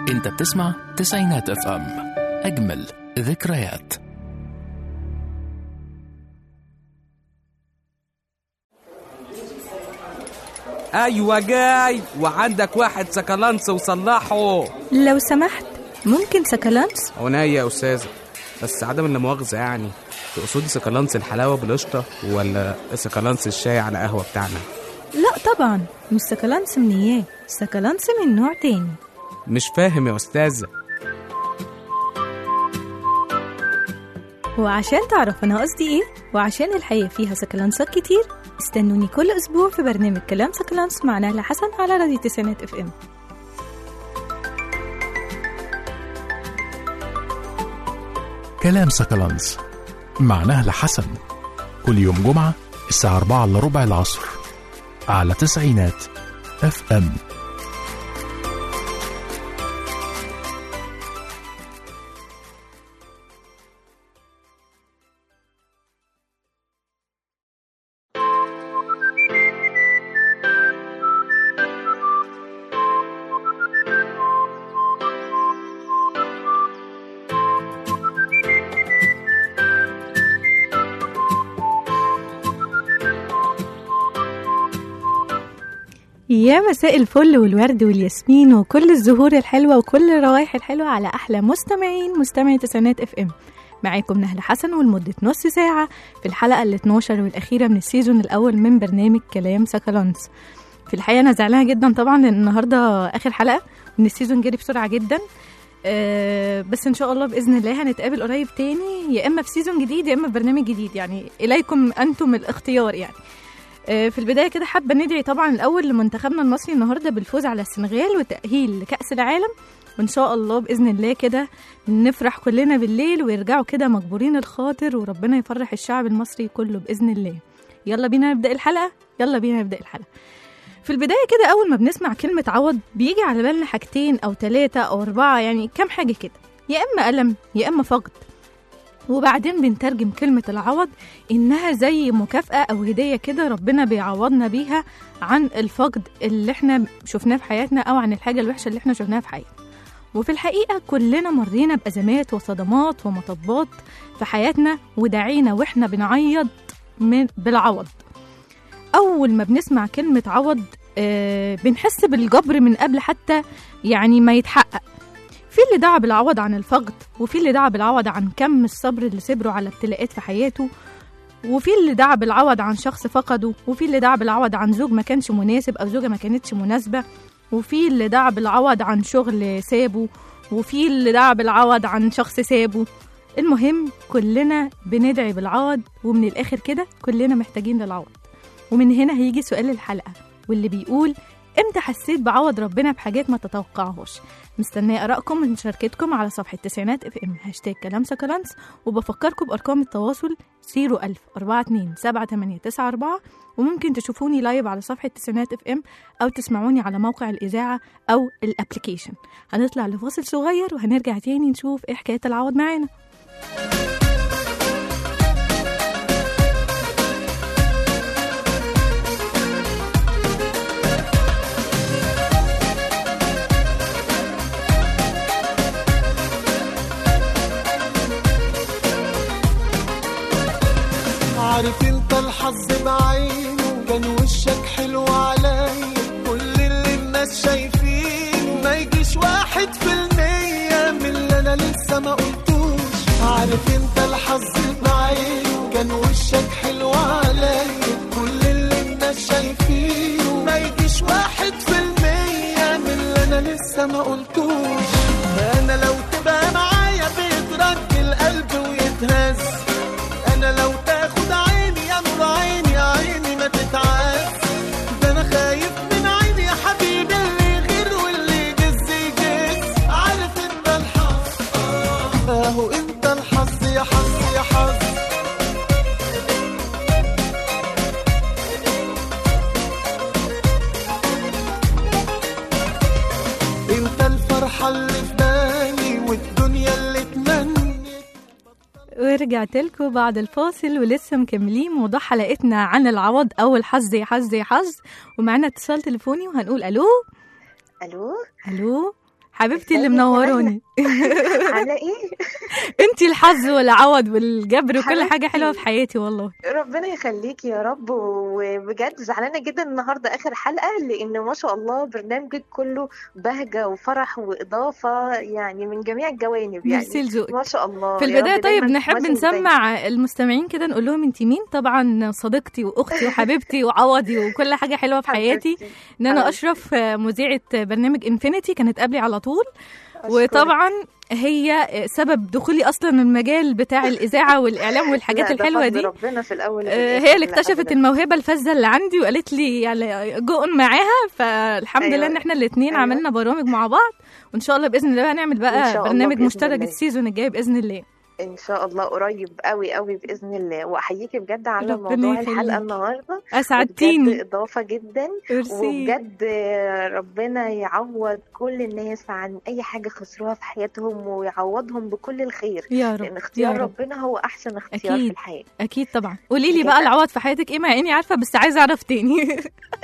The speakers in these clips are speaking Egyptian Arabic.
انت بتسمع تسعينات اف ام اجمل ذكريات ايوه جاي وعندك واحد سكالانس وصلحه لو سمحت ممكن سكالانس عناية يا استاذه بس عدم لا مؤاخذه يعني تقصدي سكالانس الحلاوه بالقشطه ولا سكالانس الشاي على قهوه بتاعنا لا طبعا مش سكالانس من اياه سكالانس من نوع تاني مش فاهم يا استاذه وعشان تعرف انا قصدي ايه وعشان الحقيقة فيها سكالانسات كتير استنوني كل اسبوع في برنامج كلام سكالانس مع نهلة حسن على راديو تسعينات اف ام كلام سكالانس مع نهلة حسن كل يوم جمعة الساعة 4 إلا ربع العصر على تسعينات اف ام يا مساء الفل والورد والياسمين وكل الزهور الحلوة وكل الروائح الحلوة على أحلى مستمعين مستمعي تسعينات اف ام معاكم نهلة حسن ولمدة نص ساعة في الحلقة ال 12 والأخيرة من السيزون الأول من برنامج كلام سكالانس في الحقيقة أنا زعلانة جدا طبعا لأن النهاردة آخر حلقة وإن السيزون جري بسرعة جدا أه بس إن شاء الله بإذن الله هنتقابل قريب تاني يا إما في سيزون جديد يا إما في برنامج جديد يعني إليكم أنتم الاختيار يعني آه، في البدايه كده حابه ندعي طبعا الاول لمنتخبنا المصري النهارده بالفوز على السنغال والتاهيل لكاس العالم وان شاء الله باذن الله كده نفرح كلنا بالليل ويرجعوا كده مجبورين الخاطر وربنا يفرح الشعب المصري كله باذن الله يلا بينا نبدا الحلقه يلا بينا نبدا الحلقه في البدايه كده اول ما بنسمع كلمه عوض بيجي على بالنا حاجتين او ثلاثه او اربعه يعني كام حاجه كده يا اما الم يا اما فقد وبعدين بنترجم كلمة العوض إنها زي مكافأة أو هدية كده ربنا بيعوضنا بيها عن الفقد اللي احنا شفناه في حياتنا أو عن الحاجة الوحشة اللي احنا شفناها في حياتنا وفي الحقيقة كلنا مرينا بأزمات وصدمات ومطبات في حياتنا ودعينا واحنا بنعيط من بالعوض أول ما بنسمع كلمة عوض آه بنحس بالجبر من قبل حتى يعني ما يتحقق في اللي دعا بالعوض عن الفقد وفي اللي دعا بالعوض عن كم الصبر اللي صبره على ابتلاءات في حياته وفي اللي دعا بالعوض عن شخص فقده وفي اللي دعا بالعوض عن زوج ما كانش مناسب او زوجه ما كانتش مناسبه وفي اللي دعا بالعوض عن شغل سابه وفي اللي دعا بالعوض عن شخص سابه المهم كلنا بندعي بالعوض ومن الاخر كده كلنا محتاجين للعوض ومن هنا هيجي سؤال الحلقه واللي بيقول امتى حسيت بعوض ربنا بحاجات ما تتوقعهاش مستنيه ارائكم ومشاركتكم على صفحه تسعينات اف ام هاشتاج كلام سكالانس وبفكركم بارقام التواصل 01000 42 7894 وممكن تشوفوني لايف على صفحه تسعينات اف ام او تسمعوني على موقع الاذاعه او الابلكيشن هنطلع لفاصل صغير وهنرجع تاني نشوف ايه حكايه العوض معانا عارف انت الحظ بعينه كان وشك حلو عليا كل اللي الناس شايفينه ما يجيش واحد في المية من اللي انا لسه ما قلتوش عارف انت الحظ بعينه كان وشك حلو عليا كل اللي الناس شايفينه ما يجيش واحد في المية من اللي انا لسه ما قلتوش انا لو تبقى معايا بيترك القلب ويتهز انا لو تاخد عيني يا نور عيني يا عيني ما تتعز ده انا خايف من عيني يا حبيبي اللي يغير واللي يجز يجز عارف انت الحظ اهو انت الحظ يا حظ يا حظ انت الفرحة اللي في بالي والدنيا اللي تمنيت ورجعت لكم بعد الفاصل ولسه مكملين موضوع حلقتنا عن العوض او الحظ يا حظ يا حظ ومعانا اتصال تليفوني وهنقول الو الو الو حبيبتي اللي ازيك يا منوروني على ايه انتي الحظ والعوض والجبر وكل حاجه حبيبتي. حلوه في حياتي والله ربنا يخليكي يا رب وبجد زعلانه جدا النهارده اخر حلقه لان ما شاء الله برنامجك كله بهجه وفرح واضافه يعني من جميع الجوانب ميرسي يعني لذوقك ما شاء الله في يا البداية رب طيب دايما نحب تحمسوا ازاي. نسمع المستمعين كده نقول لهم انت مين طبعا صديقتي واختي وحبيبتي وعوضي وكل حاجة حلوة في حياتي حبيبتي. ان انا حبيبتي. اشرف مذيعة برنامج انفينيتي كانت قبلي على طول أشكرك. وطبعا هي سبب دخولي اصلا المجال بتاع الاذاعه والاعلام والحاجات لا، ده الحلوه فضل دي ربنا في الاول آه، والآخر. هي اللي لا، اكتشفت أبداً. الموهبه الفذه اللي عندي وقالت لي يعني جون معاها فالحمد أيوة. لله ان احنا الاثنين أيوة. عملنا برامج مع بعض وان شاء الله باذن الله بقى نعمل إن بقى شاء الله برنامج بإذن مشترك الله. السيزون الجاي باذن الله ان شاء الله قريب قوي قوي باذن الله واحييكي بجد على ربنا موضوع يخليك. الحلقه النهارده اسعدتيني بجد اضافه جدا ميرسي وبجد ربنا يعوض كل الناس عن اي حاجه خسروها في حياتهم ويعوضهم بكل الخير يا رب لان يا اختيار رب ربنا هو احسن اختيار أكيد. في الحياه اكيد طبعا قولي لي بجد. بقى العوض في حياتك ايه مع اني عارفه بس عايزه اعرف تاني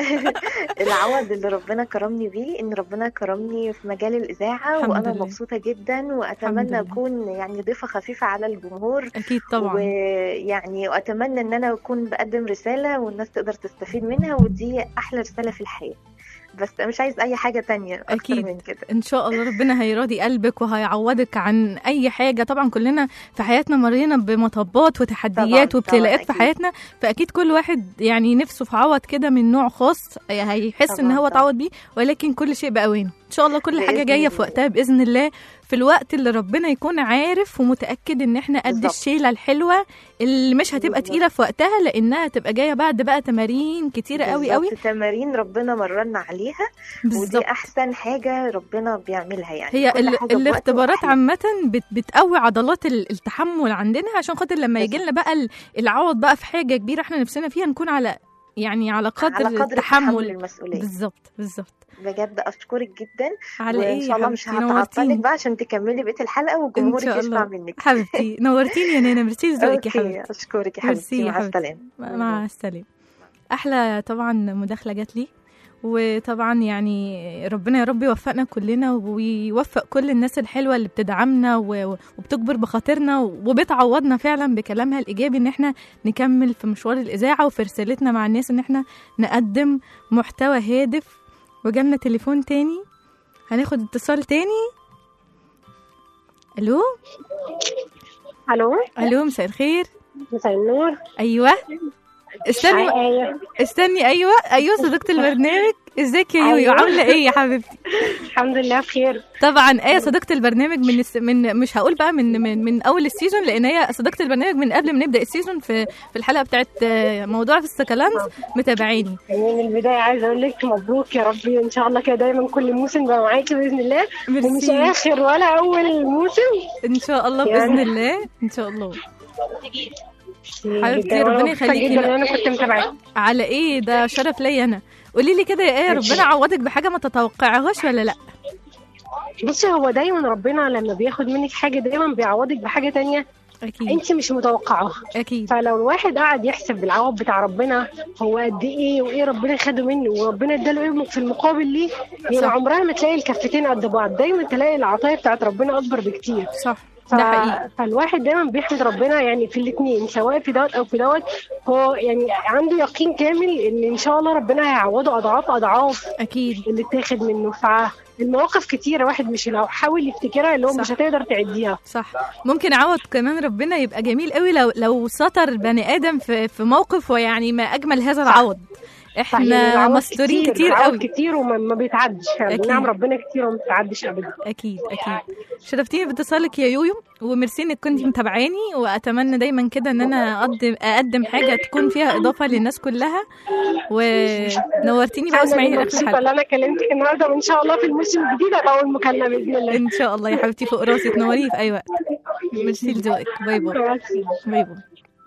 العوض اللي ربنا كرمني بيه ان ربنا كرمني في مجال الاذاعه الحمد وانا لله. مبسوطه جدا الحمد واتمنى لله. اكون يعني ضيفه خفيفه على الجمهور اكيد طبعا ويعني واتمنى ان انا اكون بقدم رساله والناس تقدر تستفيد منها ودي احلى رساله في الحياه بس مش عايز اي حاجه تانية اكتر أكيد. من كده ان شاء الله ربنا هيراضي قلبك وهيعوضك عن اي حاجه طبعا كلنا في حياتنا مرينا بمطبات وتحديات طبعاً، وابتلاءات طبعاً، في أكيد. حياتنا فاكيد كل واحد يعني نفسه في عوض كده من نوع خاص هيحس ان طبعاً، هو طبعاً. اتعوض بيه ولكن كل شيء باوانه ان شاء الله كل حاجه بإذن جايه في الله. وقتها باذن الله في الوقت اللي ربنا يكون عارف ومتاكد ان احنا قد بالظبط. الشيله الحلوه اللي مش هتبقى بالظبط. تقيله في وقتها لانها تبقى جايه بعد بقى تمارين كتيره قوي قوي بالظبط، تمارين ربنا مرنا عليها بالظبط ودي احسن حاجه ربنا بيعملها يعني هي كل ال- حاجة بوقت الاختبارات وأحلى. عامة بت- بتقوي عضلات ال- التحمل عندنا عشان خاطر لما يجي لنا بقى ال- العوض بقى في حاجة كبيرة احنا نفسنا فيها نكون على يعني على قدر, على قدر تحمل التحمل المسؤوليه بالظبط بالظبط بجد اشكرك جدا على وان ايه شاء يا الله مش حبيبتي هتعطلك نورتيني بقى عشان تكملي بقيه الحلقه ان وجمهورك شاء يسمع الله منك حبيبتي نورتيني يا نانا ميرسي لذوقك يا أوكي، حبيبتي اشكرك يا ميرسي حبيبتي يا مع حبيبتي. السلامه مع السلامة أحلى طبعا مداخلة جات لي وطبعا يعني ربنا يا رب يوفقنا كلنا ويوفق كل الناس الحلوة اللي بتدعمنا و- وبتكبر بخاطرنا وبتعوضنا فعلا بكلامها الإيجابي إن احنا نكمل في مشوار الإذاعة وفي رسالتنا مع الناس إن احنا نقدم محتوى هادف وجالنا تليفون تاني هناخد اتصال تاني ألو الو ألو مساء الخير مساء النور أيوه استني ايوه استني ايوه ايوه صديقه البرنامج ازيك يا يويو أيوة. عامله ايه يا حبيبتي الحمد لله بخير طبعا ايه صديقه البرنامج من الس... من مش هقول بقى من من من اول السيزون لان هي صديقه البرنامج من قبل ما نبدا السيزون في في الحلقه بتاعت آه، موضوع في السكالانس متابعيني من البدايه عايزه اقول لك مبروك يا ربي ان شاء الله كده دايما كل موسم بقى معاكي باذن الله ومش ميرسي اخر ولا اول موسم ان شاء الله يعني. باذن الله ان شاء الله حبيبتي، جداً، وأنا ربنا مبسوطة يخليكي. جدا ان انا كنت متابعاكي على ايه ده شرف ليا انا قولي لي كده يا ايه ربنا عوضك بحاجه ما تتوقعهاش ولا لا بصي هو دايما ربنا لما بياخد منك حاجه دايما بيعوضك بحاجه تانية اكيد انت مش متوقعاها اكيد فلو الواحد قعد يحسب بالعوض بتاع ربنا هو قد ايه وايه ربنا خده منه وربنا اداله ايه في المقابل ليه يعني صح. عمرها ما تلاقي الكفتين قد بعض دايما تلاقي العطايا بتاعت ربنا اكبر بكتير صح ف... ده حقيقي فالواحد دايما بيحمد ربنا يعني في الاثنين سواء في دوت او في دوت هو يعني عنده يقين كامل ان ان شاء الله ربنا هيعوضه اضعاف اضعاف اكيد اللي اتاخد منه فالمواقف كتيره واحد مش لو حاول يفتكرها اللي هو صح. مش هتقدر تعديها صح ممكن عوض كمان ربنا يبقى جميل قوي لو لو سطر بني ادم في في موقف ويعني ما اجمل هذا العوض صح، يعني احنا العوض مستورين كتير العوض قوي كتير وما ما بيتعدش فعلا أكيد. نعم ربنا كتير وما بتتعدش ابدا اكيد اكيد شرفتيني باتصالك يا يويو وميرسي انك كنتي متابعاني واتمنى دايما كده ان انا اقدم اقدم حاجه تكون فيها اضافه للناس كلها ونورتيني بقى انا واسمعيني لاخر مبسوطه الحلقه ان انا كلمتك النهارده وان شاء الله في الموسم الجديد هبقى اول مكالمه باذن الله ان شاء الله يا حبيبتي فوق راسي تنوري في اي وقت ميرسي لذوقك باي باي باي باي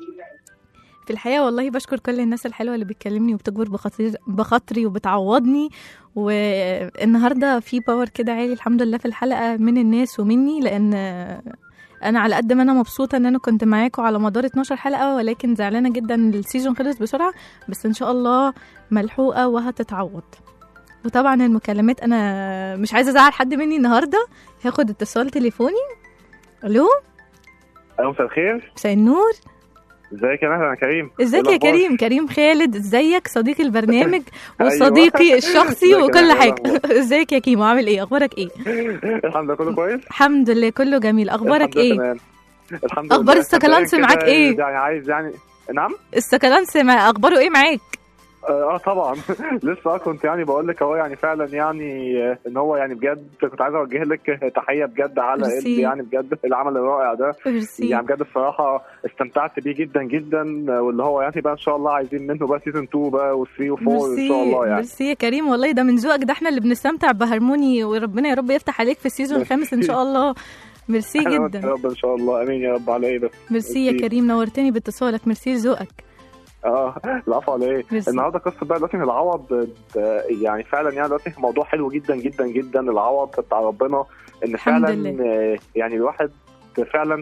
في الحقيقة والله بشكر كل الناس الحلوة اللي بتكلمني وبتكبر بخاطر بخاطري وبتعوضني والنهاردة في باور كده عالي الحمد لله في الحلقة من الناس ومني لأن أنا على قد ما أنا مبسوطة إن أنا كنت معاكم على مدار 12 حلقة ولكن زعلانة جدا إن السيزون خلص بسرعة بس إن شاء الله ملحوقة وهتتعوض وطبعا المكالمات انا مش عايزه ازعل حد مني النهارده هاخد اتصال تليفوني الو ألو مساء الخير مساء النور ازيك يا مهلا يا كريم ازيك إيه يا الأخبار؟ كريم كريم خالد ازيك صديقي البرنامج أيوة. وصديقي الشخصي ازيك يا وكل مهلا، حاجه الأخبار؟ ازيك يا كيمو عامل ايه اخبارك ايه الحمد لله كله كويس الحمد لله كله جميل اخبارك الحمد لله ايه تمام. الحمد أخبار لله. السكالانس مبدئياً معاك كده إيه؟ يعني عايز يعني نعم السكالانس مع اخباره ايه معاك اه آه، طبعا لسه اه كنت يعني بقول لك اهو يعني فعلا يعني آه، ان هو يعني بجد كنت عايز اوجه لك تحيه بجد على ميرسي. ال- يعني بجد العمل الرائع ده ميرسي يعني بجد الصراحه استمتعت بيه جدا جدا آه، واللي هو يعني بقى ان شاء الله عايزين منه بقى سيزون 2 بقى و3 و4 ان شاء الله يعني ميرسي يا كريم والله ده من ذوقك ده احنا اللي بنستمتع بهارموني وربنا يا رب يفتح عليك في السيزون الخامس ان شاء الله ميرسي أنا وأنت جدا يا رب ان شاء الله امين يا رب على ايه بس ميرسي يا ميرسي. كريم نورتني باتصالك ميرسي لذوقك اه العفو على ايه ميرسي. النهارده قصه بقى دلوقتي العوض آه، يعني فعلا يعني دلوقتي موضوع حلو جدا جدا جدا العوض بتاع ربنا ان الحمد فعلا لله. آه، يعني الواحد فعلا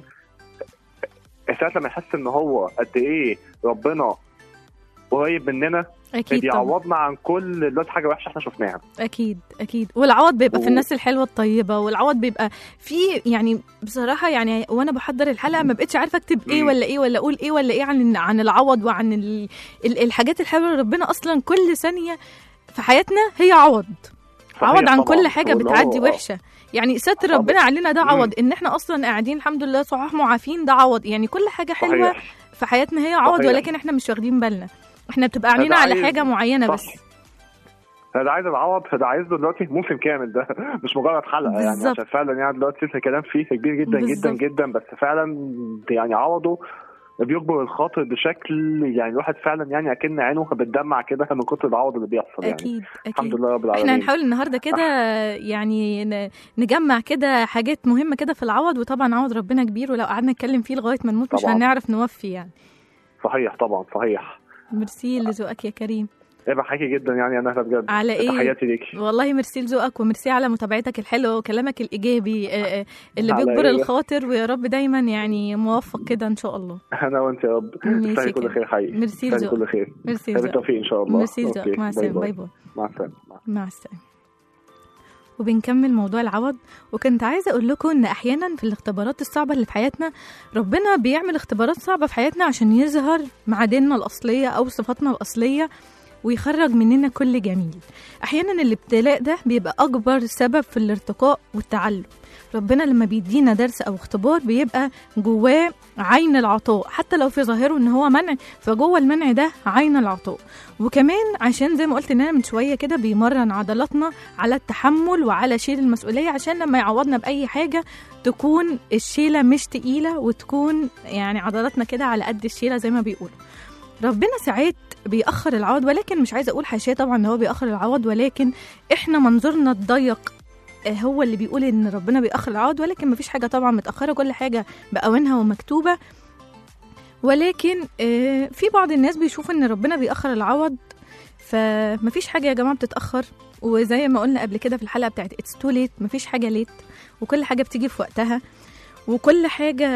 ساعة لما يحس ان هو قد ايه ربنا قريب مننا اكيد طبعا بيعوضنا عن كل دلوقتي حاجه وحشه احنا شفناها اكيد اكيد والعوض بيبقى في و- الناس الحلوه الطيبه والعوض بيبقى في يعني بصراحه يعني وانا بحضر الحلقه ما بقتش عارفه اكتب ايه مم. ولا ايه ولا اقول ايه ولا ايه عن عن العوض وعن ال ال الحاجات الحلوه اللي ربنا اصلا كل ثانيه في حياتنا هي عوض صحيح عوض عن طبعاً. كل حاجه واللي هو- بتعدي وحشه يعني ستر طبعاً. ربنا علينا ده مم. عوض ان احنا اصلا قاعدين الحمد لله صحاح معافين ده عوض يعني كل حاجه حلوه صحيح. في حياتنا هي عوض صحيح. ولكن احنا مش واخدين بالنا احنا بتبقى عينينا هذا على عايز- حاجه معينه صح. بس ده عايز العوض ده عايز له دلوقتي موسم كامل ده مش مجرد حلقه يعني بالظبط. عشان فعلا يعني دلوقتي الكلام فيه كبير جدا بالظبط. جدا جدا بس فعلا يعني عوضه بيجبر الخاطر بشكل يعني الواحد فعلا يعني اكن عينه بتدمع كده من كتر العوض اللي بيحصل يعني اكيد الحمد اكيد لله رب العالمين احنا هنحاول النهارده كده يعني ن- نجمع كده حاجات مهمه كده في العوض وطبعا عوض ربنا كبير ولو قعدنا نتكلم فيه لغايه ما نموت مش طبعاً. هنعرف نوفي يعني صحيح طبعا صحيح ميرسي لذوقك يا كريم ايه بحكي جدا يعني انا بجد على ايه تحياتي ليكي والله ميرسي لذوقك وميرسي على متابعتك الحلوه وكلامك الايجابي آه، آه، اللي على بيجبر إيه؟ الخاطر ويا رب دايما يعني موفق كده ان شاء الله انا وانت يا رب ماشي تستاهلي كل كده. خير حقيقي ميرسي تستاهلي لذوقك كل خير ميرسي خير لذوقك بالتوفيق ان شاء الله ميرسي أوكي. لذوقك مع السلامه باي باي مع السلامه مع السلامة وبنكمل موضوع العوض وكنت عايزة أقول لكم إن أحيانا في الاختبارات الصعبة اللي في حياتنا ربنا بيعمل اختبارات صعبة في حياتنا عشان يظهر معادننا الأصلية أو صفاتنا الأصلية ويخرج مننا كل جميل أحيانا الابتلاء ده بيبقى أكبر سبب في الارتقاء والتعلم ربنا لما بيدينا درس أو اختبار بيبقى جواه عين العطاء حتى لو في ظاهره إن هو منع فجوه المنع ده عين العطاء وكمان عشان زي ما قلت إننا من شوية كده بيمرن عضلاتنا على التحمل وعلى شيل المسؤولية عشان لما يعوضنا بأي حاجة تكون الشيلة مش تقيلة وتكون يعني عضلاتنا كده على قد الشيلة زي ما بيقولوا ربنا ساعات بيأخر العوض ولكن مش عايزة أقول حاشية طبعا إن هو بيأخر العوض ولكن إحنا منظورنا الضيق آه، هو اللي بيقول إن ربنا بيأخر العوض ولكن مفيش حاجة طبعا متأخرة كل حاجة بأوانها ومكتوبة ولكن آه، في بعض الناس بيشوف إن ربنا بيأخر العوض فمفيش حاجة يا جماعة بتتأخر وزي ما قلنا قبل كده في الحلقة بتاعت اتس تو ليت مفيش حاجة ليت وكل حاجة بتيجي في وقتها وكل حاجة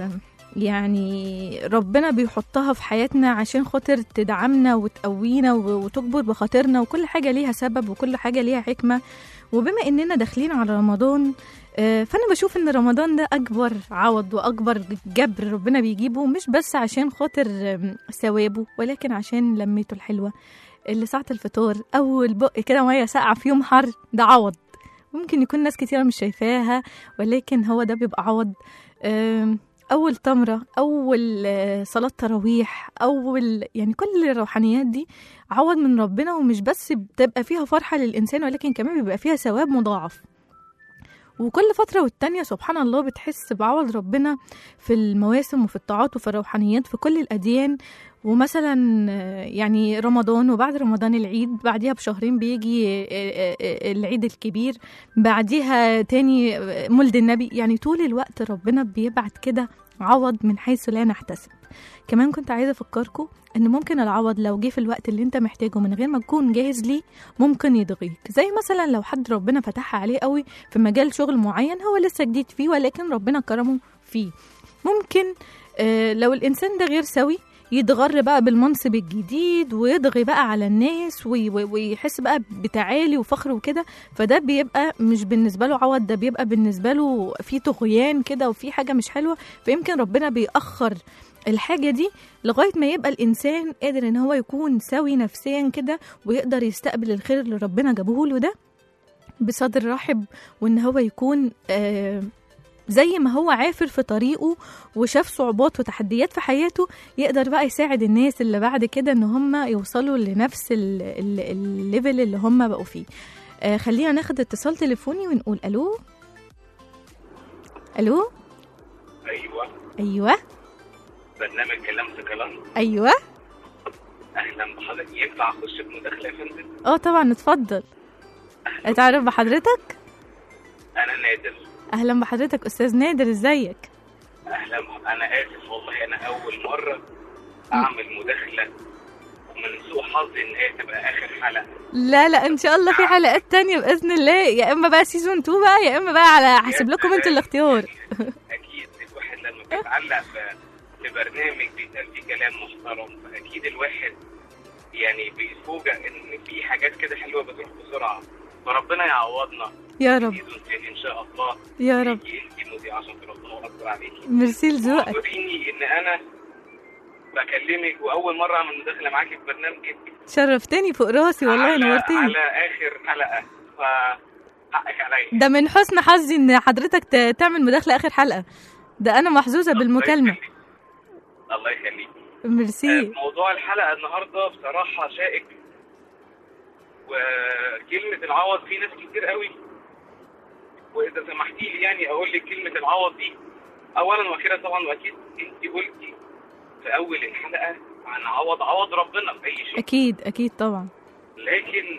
يعني ربنا بيحطها في حياتنا عشان خاطر تدعمنا وتقوينا و- وتجبر بخاطرنا وكل حاجة ليها سبب وكل حاجة ليها حكمة وبما اننا داخلين على رمضان آه، فانا بشوف ان رمضان ده اكبر عوض واكبر جبر ربنا بيجيبه مش بس عشان خاطر آم، ثوابه ولكن عشان لميته الحلوه اللي ساعه الفطار اول بق كده ميه ساقعه في يوم حر ده عوض ممكن يكون ناس كتيرة مش شايفاها ولكن هو ده بيبقى عوض آم، أول تمرة أول آه، صلاة تراويح أول يعني كل الروحانيات دي عوض من ربنا ومش بس بتبقى فيها فرحة للإنسان ولكن كمان بيبقى فيها ثواب مضاعف وكل فترة والتانية سبحان الله بتحس بعوض ربنا في المواسم وفي الطاعات وفي الروحانيات في كل الأديان ومثلا آه، يعني رمضان وبعد رمضان العيد بعديها بشهرين بيجي آه، آه، آه، العيد الكبير بعديها تاني آه، مولد النبي يعني طول الوقت ربنا بيبعت كده عوض من حيث لا نحتسب كمان كنت عايزة أفكركم إن ممكن العوض لو جه في الوقت اللي أنت محتاجه من غير ما تكون جاهز ليه ممكن يضغيك زي مثلا لو حد ربنا فتحها عليه قوي في مجال شغل معين هو لسه جديد فيه ولكن ربنا كرمه فيه ممكن آه، لو الإنسان ده غير سوي يتغر بقى بالمنصب الجديد ويضغي بقى على الناس وي- وي- ويحس بقى بتعالي وفخر وكده فده بيبقى مش بالنسبة له عوض ده بيبقى بالنسبة له في طغيان كده وفي حاجة مش حلوة فيمكن ربنا بيأخر الحاجة دي لغاية ما يبقى الإنسان قادر إن هو يكون سوي نفسيا كده ويقدر يستقبل الخير اللي ربنا جابه له ده بصدر رحب وإن هو يكون آه زي ما هو عافر في طريقه وشاف صعوبات وتحديات في حياته يقدر بقى يساعد الناس اللي بعد كده ان هم يوصلوا لنفس ال- ال- الليفل اللي هم بقوا فيه آه خلينا ناخد اتصال تليفوني ونقول الو الو ايوه ايوه برنامج كلام في كلام ايوه اهلا بحضرتك ينفع اخش بمداخله يا فندم اه طبعا اتفضل اتعرف بحضرتك انا نادر اهلا بحضرتك استاذ نادر ازيك اهلا بح- انا اسف والله انا اول مره اعمل مداخله ومن سوء حظي ان هي تبقى اخر حلقه لا لا ان شاء الله في حلقات تانية باذن الله يا اما بقى سيزون 2 بقى يا اما بقى على حسب لكم انتوا الاختيار اكيد الواحد لما بيتعلق في في برنامج بيبقى فيه كلام محترم فاكيد الواحد يعني بيفوجئ ان في حاجات كده حلوه بتروح بسرعه فربنا يعوضنا يا رب سيزون تاني ان شاء الله يا رب انتي انتي مذيعه شاطره الله اكبر عليكي ميرسي لذوقك وريني ان انا بكلمك واول مره اعمل مداخله معاكي في برنامجك شرفتني فوق راسي والله على نورتني على اخر حلقه فحقك عليا ده من حسن حظي ان حضرتك ت- تعمل مداخله اخر حلقه ده انا محظوظه بالمكالمه الله يخليك ميرسي موضوع الحلقه النهارده بصراحه شائك وكلمه العوض في ناس كتير قوي واذا سمحتي لي يعني اقول لك كلمه العوض دي اولا واخيرا طبعا واكيد انت قلتي في اول الحلقه عن عوض عوض ربنا في اي شيء اكيد اكيد طبعا لكن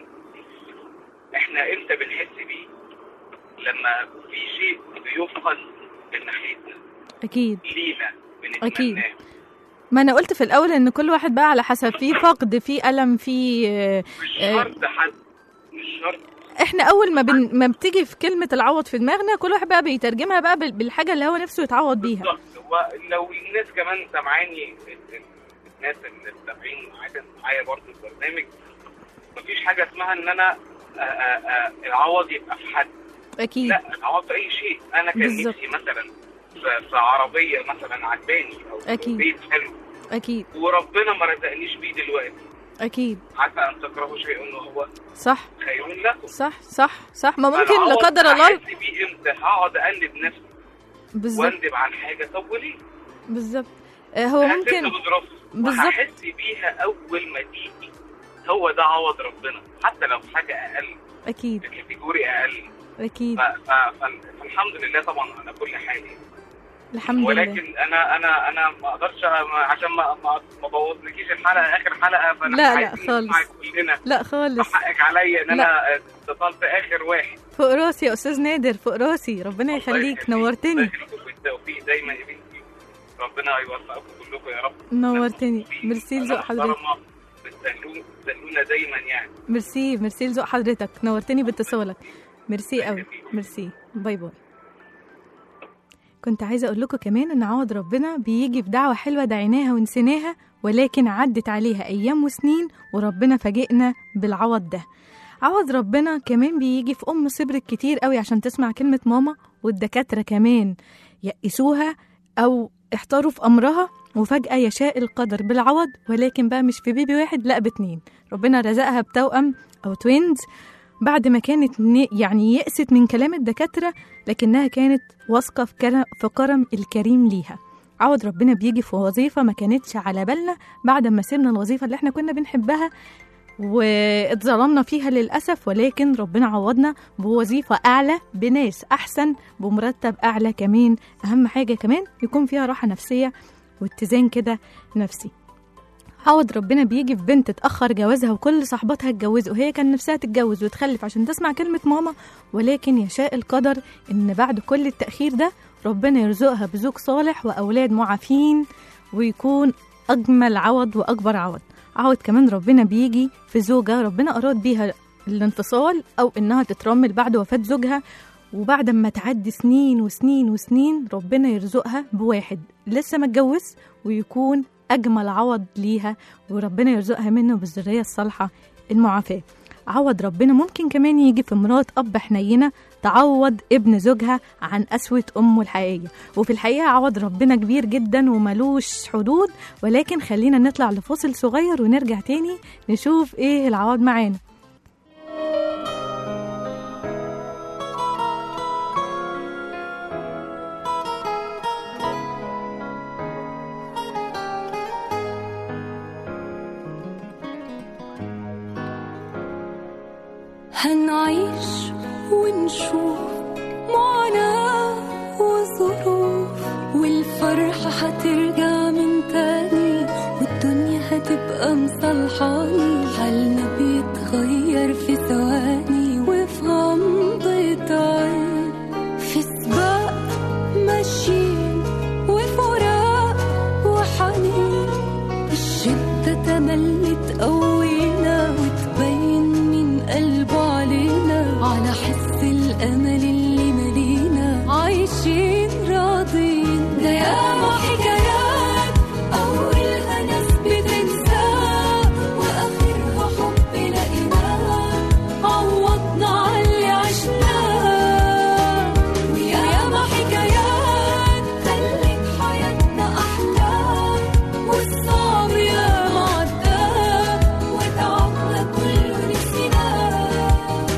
احنا امتى بنحس بيه لما في شيء بيفقد من ناحيتنا اكيد لينا أكيد. بنتمناه ما انا قلت في الاول ان كل واحد بقى على حسب في فقد في الم في آه، مش آه، شرط حد مش شرط احنا اول ما بن... ما بتيجي في كلمه العوض في دماغنا كل واحد بقى بيترجمها بقى بال- بالحاجه اللي هو نفسه يتعوض بيها بالظبط ولو الناس كمان سامعاني الناس اللي سامعين معايا معايا برضه البرنامج مفيش حاجه اسمها ان انا آه، آه، آه، العوض يبقى في حد اكيد لا العوض في اي شيء انا كان بالظبط. نفسي مثلا في في عربيه مثلا عجباني او في أكيد. بيت حلو اكيد وربنا ما رزقنيش بيه دلوقتي اكيد عسى ان تكرهوا شيئا وهو صح خير لكم صح صح صح ما ممكن فالعوض لا قدر الله هحس بيه امتى هقعد اقلب نفسي بالظبط واندب عن حاجه طب وليه؟ بالظبط آه، هو هحس ممكن بظروفها بالظبط. وهحس بيها اول ما تيجي هو ده عوض ربنا حتى لو في حاجه اقل اكيد في كاتيجوري اقل اكيد ف- ف- ف- فالحمد لله طبعا على كل حال يعني. الحمد لله ولكن انا انا انا ما اقدرش ما- عشان ما ما ما بوظلكيش الحلقه اخر حلقه فانا لا، لا، عايزين خالص. نسمعك كلنا لا خالص فحقك عليا ان لا. انا اتصلت اخر واحد فوق راسي يا استاذ نادر فوق راسي ربنا الله يخليك يخليك. نورتني الله يخليكم بالتوفيق دايما يا بنتي ربنا يوفقكم كلكم يا رب نورتني ميرسي لذوق حضرتك محترمة، بتسلونا بتسلونا دايما يعني ميرسي ميرسي لذوق حضرتك نورتني باتصالك ميرسي قوي ميرسي باي باي كنت عايزة أقول لكم كمان إن عوض ربنا بيجي في دعوة حلوة دعيناها ونسيناها ولكن عدت عليها أيام وسنين وربنا فاجئنا بالعوض ده عوض ربنا كمان بيجي في أم صبرت كتير قوي عشان تسمع كلمة ماما والدكاترة كمان يأسوها أو احتاروا في أمرها وفجأة يشاء القدر بالعوض ولكن بقى مش في بيبي واحد لا باتنين ربنا رزقها بتوأم أو توينز بعد ما كانت ن- يعني يأست من كلام الدكاترة لكنها كانت واثقة في كرم, في كرم الكريم ليها عوض ربنا بيجي في وظيفة ما كانتش على بالنا بعد ما سيبنا الوظيفة اللي احنا كنا بنحبها واتظلمنا فيها للأسف ولكن ربنا عوضنا بوظيفة أعلى بناس أحسن بمرتب أعلى كمان أهم حاجة كمان يكون فيها راحة نفسية واتزان كده نفسي عوض ربنا بيجي في بنت اتأخر جوازها وكل صاحباتها اتجوزوا وهي كان نفسها تتجوز وتخلف عشان تسمع كلمة ماما ولكن يشاء القدر إن بعد كل التأخير ده ربنا يرزقها بزوج صالح وأولاد معافين ويكون أجمل عوض وأكبر عوض عوض كمان ربنا بيجي في زوجة ربنا أراد بيها الانفصال أو إنها تترمل بعد وفاة زوجها وبعد ما تعدي سنين وسنين وسنين ربنا يرزقها بواحد لسه ما اتجوز ويكون أجمل عوض ليها وربنا يرزقها منه بالذرية الصالحة المعافاة عوض ربنا ممكن كمان يجي في مرات أب حنينة تعوض ابن زوجها عن قسوة أمه الحقيقية وفي الحقيقة عوض ربنا كبير جدا وملوش حدود ولكن خلينا نطلع لفاصل صغير ونرجع تاني نشوف ايه العوض معانا هنعيش ونشوف معاناة وظروف والفرحة هترجع من تاني والدنيا هتبقى مصالحاني حالنا بيتغير في ثواني وفي غمضة عين في سباق ماشيين وفراق وحنين الشدة تملي تقوينا وتبين من قلبه علينا على حس الأمل اللي ملينا عايشين راضين ده ياما حكايات أولها ناس بتنساه وآخرها حب لقيناه عوضنا على اللي عشناه وياما حكايات خلت حياتنا أحلى والصعب ياما عداه وتعبنا كله نسيناه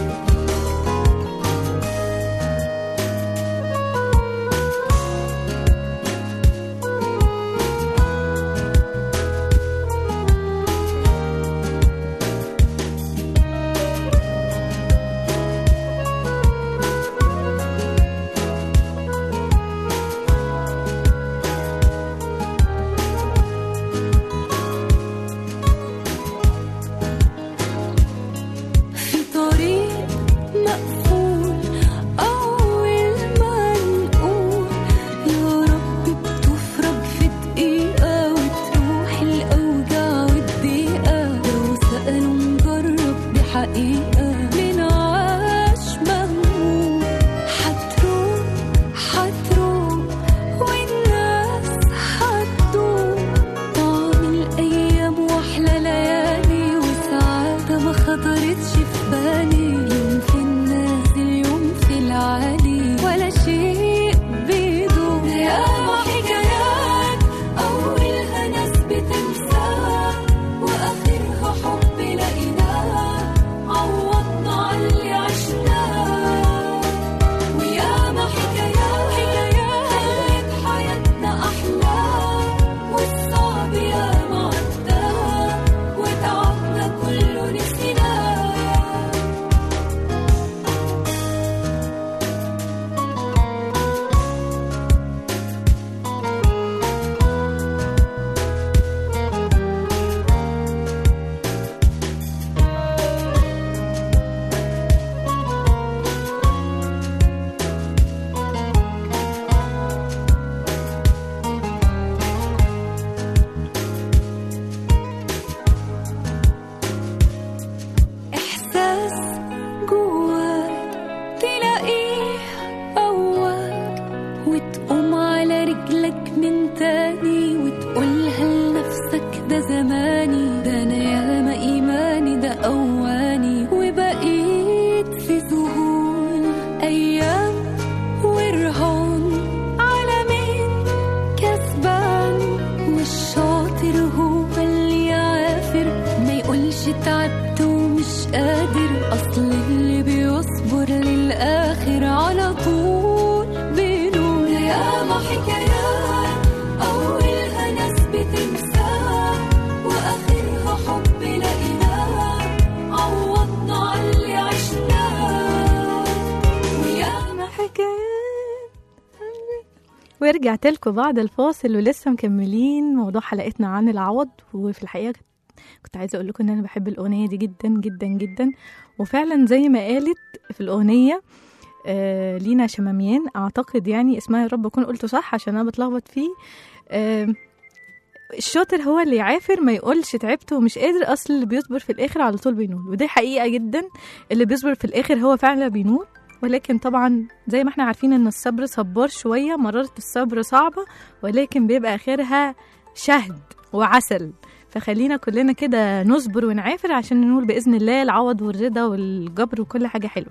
في طريق مقفول أول ما نقول يا رب بتفرج في دقيقة وتروح الأوجاع والضيقة لو سألوا نجرب بحقيقة من عاش مهموم حتروح حتروح والناس حتدوم طعم الأيام وأحلى ليالي وسعادة ما خطرتش في بالي يوم في النازل يوم في العالي ولا شيء بيدوم ياما حكايات أولها ناس بتنساه وآخرها حب لقيناه عوضنا على اللي عشناه وياما حكايات حكايات خلت حياتنا أحلى والصعب ياما عداه وتعبنا كله نسيناه إحساس جواك تلاقيه قواك وتقوم على رجلك من تاني وتقولها لنفسك ده زماني ده أنا ياما إيماني ده أواني وبقيت في ذهول أيام ورهان على مين كسبان والشاطر هو اللي يعافر ما يقولش تعبت ومش قادر اصل اللي بيصبر للاخر على طول بينول ياما حكايات اولها ناس بتنساه واخرها حب لقيناه عوضنا على اللي عشناه وياما حكايات ورجعت لكم بعد الفاصل ولسه مكملين موضوع حلقتنا عن العوض وفي الحقيقة كنت عايزة أقول لكم إن أنا بحب الأغنية دي جدا جدا جدا وفعلا زي ما قالت في الأغنية آه لينا شماميان أعتقد يعني اسمها يا رب أكون قلته صح عشان أنا بتلخبط فيه آه الشاطر هو اللي يعافر ما يقولش تعبت ومش قادر اصل اللي بيصبر في الاخر على طول بينول ودي حقيقه جدا اللي بيصبر في الاخر هو فعلا بينول ولكن طبعا زي ما احنا عارفين ان الصبر صبار شويه مرارة الصبر صعبه ولكن بيبقى اخرها شهد وعسل فخلينا كلنا كده نصبر ونعافر عشان ننول بإذن الله العوض والرضا والجبر وكل حاجة حلوة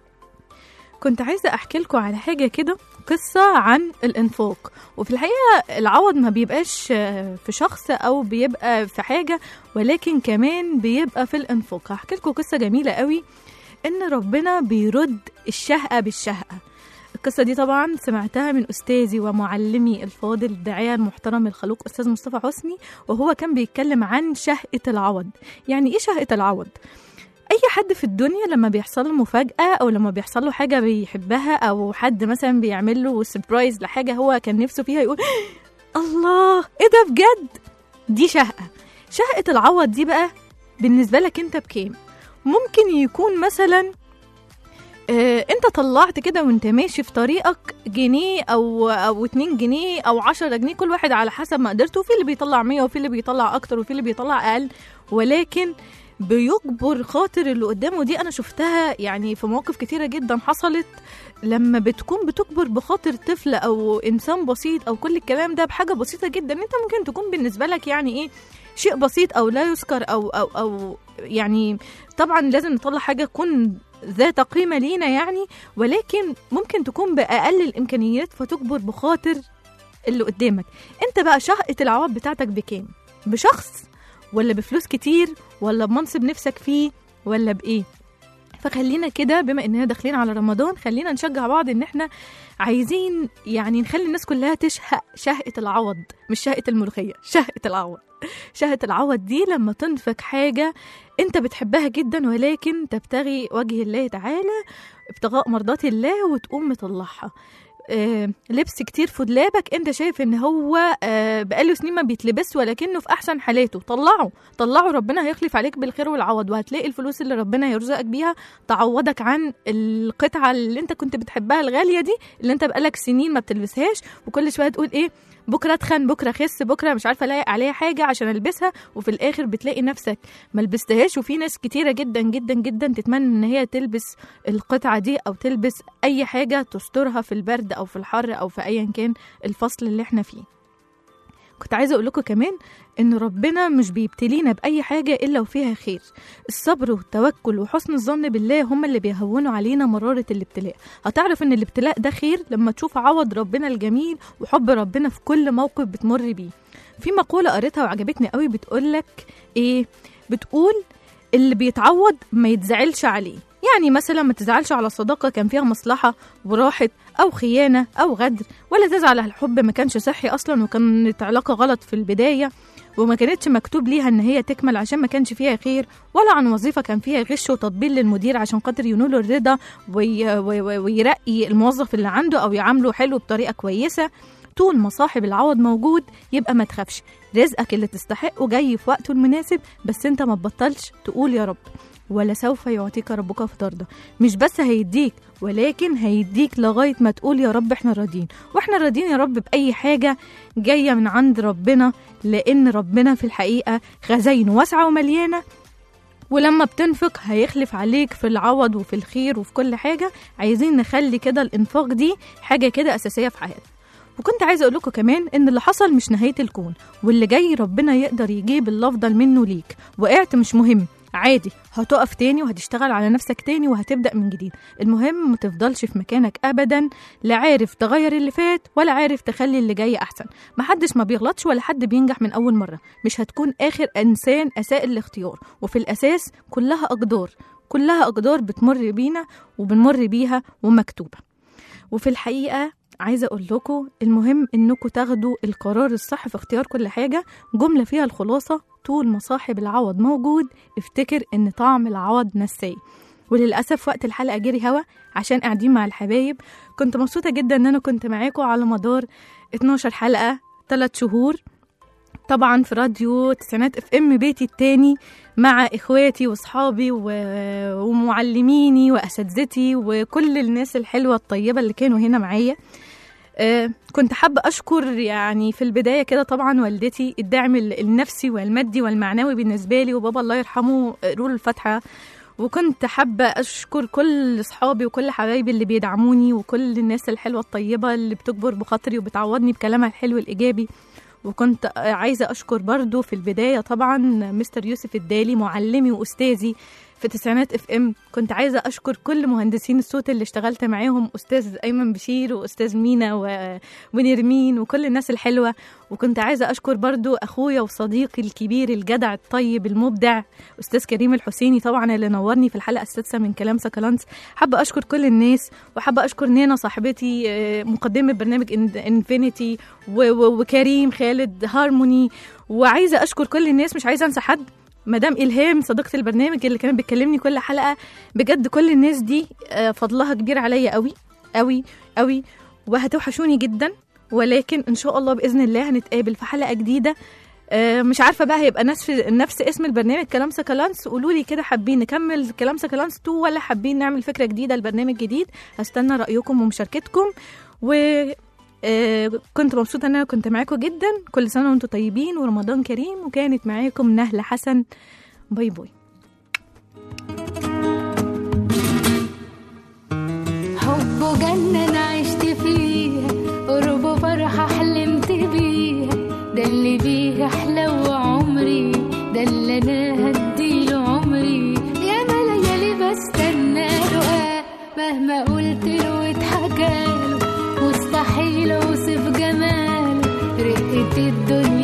كنت عايزة أحكي لكم على حاجة كده قصة عن الإنفاق وفي الحقيقة العوض ما بيبقاش آه، في شخص أو بيبقى في حاجة ولكن كمان بيبقى في الإنفاق هحكي لكم قصة جميلة قوي إن ربنا بيرد الشهقة بالشهقة القصة دي طبعا سمعتها من أستاذي ومعلمي الفاضل الداعية المحترم الخلوق أستاذ مصطفى حسني وهو كان بيتكلم عن شهقة العوض يعني إيه شهقة العوض؟ اي حد في الدنيا لما بيحصل له مفاجاه او لما بيحصل له حاجه بيحبها او حد مثلا بيعمل له سربرايز لحاجه هو كان نفسه فيها يقول الله ايه ده بجد دي شهقه شهقه العوض دي بقى بالنسبه لك انت بكام ممكن يكون مثلا آه، انت طلعت كده وانت ماشي في طريقك جنيه او او اتنين جنيه او عشرة جنيه كل واحد على حسب مقدرته في اللي بيطلع مية وفي اللي بيطلع اكتر وفي اللي بيطلع اقل ولكن بيجبر خاطر اللي قدامه دي انا شفتها يعني في مواقف كتيره جدا حصلت لما بتكون بتجبر بخاطر طفل او انسان بسيط او كل الكلام ده بحاجه بسيطه جدا انت ممكن تكون بالنسبه لك يعني ايه شيء بسيط او لا يذكر او او او يعني طبعا لازم نطلع حاجه تكون ذات قيمه لينا يعني ولكن ممكن تكون باقل الامكانيات فتجبر بخاطر اللي قدامك انت بقى شهقه العواب بتاعتك بكام بشخص ولا بفلوس كتير ولا بمنصب نفسك فيه ولا بايه فخلينا كده بما اننا داخلين على رمضان خلينا نشجع بعض ان احنا عايزين يعني نخلي الناس كلها تشهق شهقة العوض مش شهقة الملوخية شهقة العوض شهقة العوض دي لما تنفق حاجة انت بتحبها جدا ولكن تبتغي وجه الله تعالى ابتغاء مرضات الله وتقوم مطلعها آه، لبس كتير في دولابك انت شايف ان هو آه، بقاله سنين ما بيتلبس ولكنه في احسن حالاته طلعه طلعه ربنا هيخلف عليك بالخير والعوض وهتلاقي الفلوس اللي ربنا يرزقك بيها تعوضك عن القطعه اللي انت كنت بتحبها الغاليه دي اللي انت بقالك سنين ما بتلبسهاش وكل شويه تقول ايه بكره اتخن بكره اخس بكره مش عارفه الاقي عليها حاجه عشان البسها وفي الاخر بتلاقي نفسك ما لبستهاش وفي ناس كتيره جدا جدا جدا تتمنى ان هي تلبس القطعه دي او تلبس اي حاجه تسترها في البرد او في الحر او في ايا كان الفصل اللي احنا فيه كنت عايزه اقول لكم كمان ان ربنا مش بيبتلينا باي حاجه الا وفيها خير الصبر والتوكل وحسن الظن بالله هم اللي بيهونوا علينا مراره الابتلاء هتعرف ان الابتلاء ده خير لما تشوف عوض ربنا الجميل وحب ربنا في كل موقف بتمر بيه في مقوله قريتها وعجبتني قوي بتقولك ايه بتقول اللي بيتعوض ما يتزعلش عليه يعني مثلا ما تزعلش على صداقة كان فيها مصلحة وراحت أو خيانة أو غدر ولا تزعل على الحب ما كانش صحي أصلا وكانت علاقة غلط في البداية وما كانتش مكتوب ليها ان هي تكمل عشان ما كانش فيها خير ولا عن وظيفه كان فيها غش وتطبيل للمدير عشان خاطر ينول الرضا وي وي وي ويرقي الموظف اللي عنده او يعامله حلو بطريقه كويسه طول ما صاحب العوض موجود يبقى ما تخافش رزقك اللي تستحقه جاي في وقته المناسب بس انت ما تبطلش تقول يا رب ولا سوف يعطيك ربك فترضى مش بس هيديك ولكن هيديك لغاية ما تقول يا رب احنا راضيين واحنا راضيين يا رب بأي حاجة جاية من عند ربنا لأن ربنا في الحقيقة خزاينه واسعة ومليانة ولما بتنفق هيخلف عليك في العوض وفي الخير وفي كل حاجة عايزين نخلي كده الإنفاق دي حاجة كده أساسية في حياتنا وكنت عايزة أقول لكم كمان إن اللي حصل مش نهاية الكون واللي جاي ربنا يقدر يجيب الأفضل منه ليك وقعت مش مهم عادي هتقف تاني وهتشتغل على نفسك تاني وهتبدأ من جديد المهم ما تفضلش في مكانك أبدا لا عارف تغير اللي فات ولا عارف تخلي اللي جاي أحسن محدش ما بيغلطش ولا حد بينجح من أول مرة مش هتكون آخر إنسان أساء الاختيار وفي الأساس كلها أقدار كلها أقدار بتمر بينا وبنمر بيها ومكتوبة وفي الحقيقة عايزة أقول لكم المهم إنكم تاخدوا القرار الصح في اختيار كل حاجة جملة فيها الخلاصة طول ما صاحب العوض موجود افتكر إن طعم العوض نساي وللأسف وقت الحلقة جري هوا عشان قاعدين مع الحبايب كنت مبسوطة جدا إن أنا كنت معاكم على مدار 12 حلقة 3 شهور طبعا في راديو تسعينات اف ام بيتي التاني مع اخواتي واصحابي و... ومعلميني واساتذتي وكل الناس الحلوه الطيبه اللي كانوا هنا معايا آه، كنت حابة أشكر يعني في البداية كده طبعا والدتي الدعم ال- النفسي والمادي والمعنوي بالنسبة لي وبابا الله يرحمه قروا له الفاتحة وكنت حابة أشكر كل أصحابي وكل حبايبي اللي بيدعموني وكل الناس الحلوة الطيبة اللي بتكبر بخاطري وبتعوضني بكلامها الحلو الإيجابي وكنت عايزة أشكر برضو في البداية طبعا مستر يوسف الدالي معلمي وأستاذي في تسعينات اف ام كنت عايزة أشكر كل مهندسين الصوت اللي اشتغلت معاهم أستاذ أيمن بشير وأستاذ مينا و... ونرمين وكل الناس الحلوة وكنت عايزة أشكر برضو أخويا وصديقي الكبير الجدع الطيب المبدع أستاذ كريم الحسيني طبعا اللي نورني في الحلقة السادسة من كلام سكالانس حابة أشكر كل الناس وحابة أشكر نينا صاحبتي آه، مقدمة برنامج إن- انفينيتي و- و- وكريم خالد هارموني وعايزة أشكر كل الناس مش عايزة أنسى حد مدام إلهام صديقة البرنامج اللي كانت بتكلمني كل حلقة بجد كل الناس دي آه، فضلها كبير عليا قوي قوي قوي وهتوحشوني جدا ولكن ان شاء الله باذن الله هنتقابل في حلقه جديده آه، مش عارفه بقى هيبقى نفس نفس اسم البرنامج كلام سكالانس قولوا لي كده حابين نكمل كلام سكالانس 2 ولا حابين نعمل فكره جديده لبرنامج جديد هستنى رايكم ومشاركتكم و آه، كنت مبسوطه ان انا كنت معاكم جدا كل سنه وانتم طيبين ورمضان كريم وكانت معاكم نهله حسن باي باي حبه جنة أنا عشت فيها قربه فرحة حلمت بيها ده اللي بيه أحلى عمري ده اللي أنا هديله عمري يا ما ليالي بستنى له مهما قلت له واتحكاله مستحيل أوصف جماله رقة الدنيا